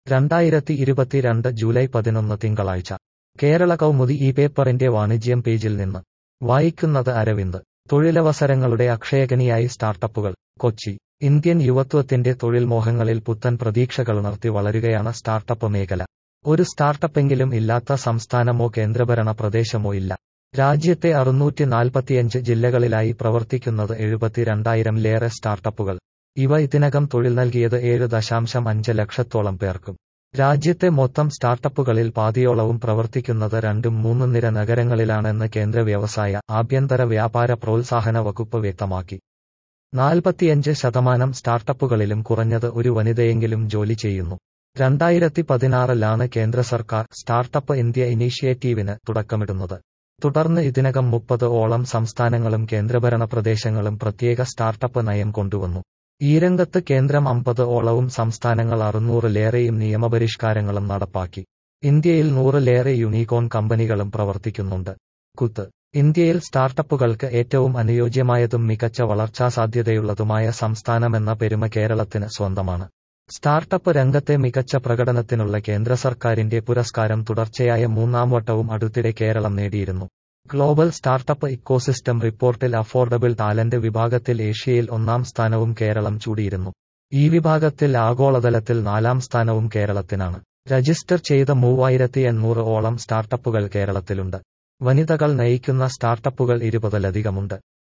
രണ്ടായിരത്തി ഇരുപത്തിരണ്ട് ജൂലൈ പതിനൊന്ന് തിങ്കളാഴ്ച കേരള കൗമുദി ഈ പേപ്പറിന്റെ വാണിജ്യം പേജിൽ നിന്ന് വായിക്കുന്നത് അരവിന്ദ് തൊഴിലവസരങ്ങളുടെ അക്ഷയഖനിയായി സ്റ്റാർട്ടപ്പുകൾ കൊച്ചി ഇന്ത്യൻ യുവത്വത്തിന്റെ തൊഴിൽ മോഹങ്ങളിൽ പുത്തൻ പ്രതീക്ഷകളുണർത്തി വളരുകയാണ് സ്റ്റാർട്ടപ്പ് മേഖല ഒരു സ്റ്റാർട്ടപ്പെങ്കിലും ഇല്ലാത്ത സംസ്ഥാനമോ കേന്ദ്രഭരണ പ്രദേശമോ ഇല്ല രാജ്യത്തെ അറുന്നൂറ്റി നാൽപ്പത്തിയഞ്ച് ജില്ലകളിലായി പ്രവർത്തിക്കുന്നത് എഴുപത്തിരണ്ടായിരംലേറെ സ്റ്റാർട്ടപ്പുകൾ ഇവ ഇതിനകം തൊഴിൽ നൽകിയത് ഏഴ് ദശാംശം അഞ്ച് ലക്ഷത്തോളം പേർക്കും രാജ്യത്തെ മൊത്തം സ്റ്റാർട്ടപ്പുകളിൽ പാതിയോളവും പ്രവർത്തിക്കുന്നത് രണ്ടും മൂന്നും നിര നഗരങ്ങളിലാണെന്ന് കേന്ദ്ര വ്യവസായ ആഭ്യന്തര വ്യാപാര പ്രോത്സാഹന വകുപ്പ് വ്യക്തമാക്കി നാൽപ്പത്തിയഞ്ച് ശതമാനം സ്റ്റാർട്ടപ്പുകളിലും കുറഞ്ഞത് ഒരു വനിതയെങ്കിലും ജോലി ചെയ്യുന്നു രണ്ടായിരത്തി പതിനാറിലാണ് കേന്ദ്ര സർക്കാർ സ്റ്റാർട്ടപ്പ് ഇന്ത്യ ഇനീഷ്യേറ്റീവിന് തുടക്കമിടുന്നത് തുടർന്ന് ഇതിനകം മുപ്പത് ഓളം സംസ്ഥാനങ്ങളും കേന്ദ്രഭരണ പ്രദേശങ്ങളും പ്രത്യേക സ്റ്റാർട്ടപ്പ് നയം കൊണ്ടുവന്നു ഈ രംഗത്ത് കേന്ദ്രം അമ്പത് ഓളവും സംസ്ഥാനങ്ങൾ അറുന്നൂറിലേറെയും നിയമപരിഷ്കാരങ്ങളും നടപ്പാക്കി ഇന്ത്യയിൽ നൂറിലേറെ യൂണിക്കോൺ കമ്പനികളും പ്രവർത്തിക്കുന്നുണ്ട് കുത്ത് ഇന്ത്യയിൽ സ്റ്റാർട്ടപ്പുകൾക്ക് ഏറ്റവും അനുയോജ്യമായതും മികച്ച വളർച്ചാ സാധ്യതയുള്ളതുമായ സംസ്ഥാനമെന്ന പെരുമ കേരളത്തിന് സ്വന്തമാണ് സ്റ്റാർട്ടപ്പ് രംഗത്തെ മികച്ച പ്രകടനത്തിനുള്ള കേന്ദ്ര സർക്കാരിന്റെ പുരസ്കാരം തുടർച്ചയായ മൂന്നാം വട്ടവും അടുത്തിടെ കേരളം നേടിയിരുന്നു ഗ്ലോബൽ സ്റ്റാർട്ടപ്പ് ഇക്കോസിസ്റ്റം റിപ്പോർട്ടിൽ അഫോർഡബിൾ ടാലന്റ് വിഭാഗത്തിൽ ഏഷ്യയിൽ ഒന്നാം സ്ഥാനവും കേരളം ചൂടിയിരുന്നു ഈ വിഭാഗത്തിൽ ആഗോളതലത്തിൽ നാലാം സ്ഥാനവും കേരളത്തിനാണ് രജിസ്റ്റർ ചെയ്ത മൂവായിരത്തി എണ്ണൂറ് ഓളം സ്റ്റാർട്ടപ്പുകൾ കേരളത്തിലുണ്ട് വനിതകൾ നയിക്കുന്ന സ്റ്റാർട്ടപ്പുകൾ ഇരുപതിലധികമുണ്ട്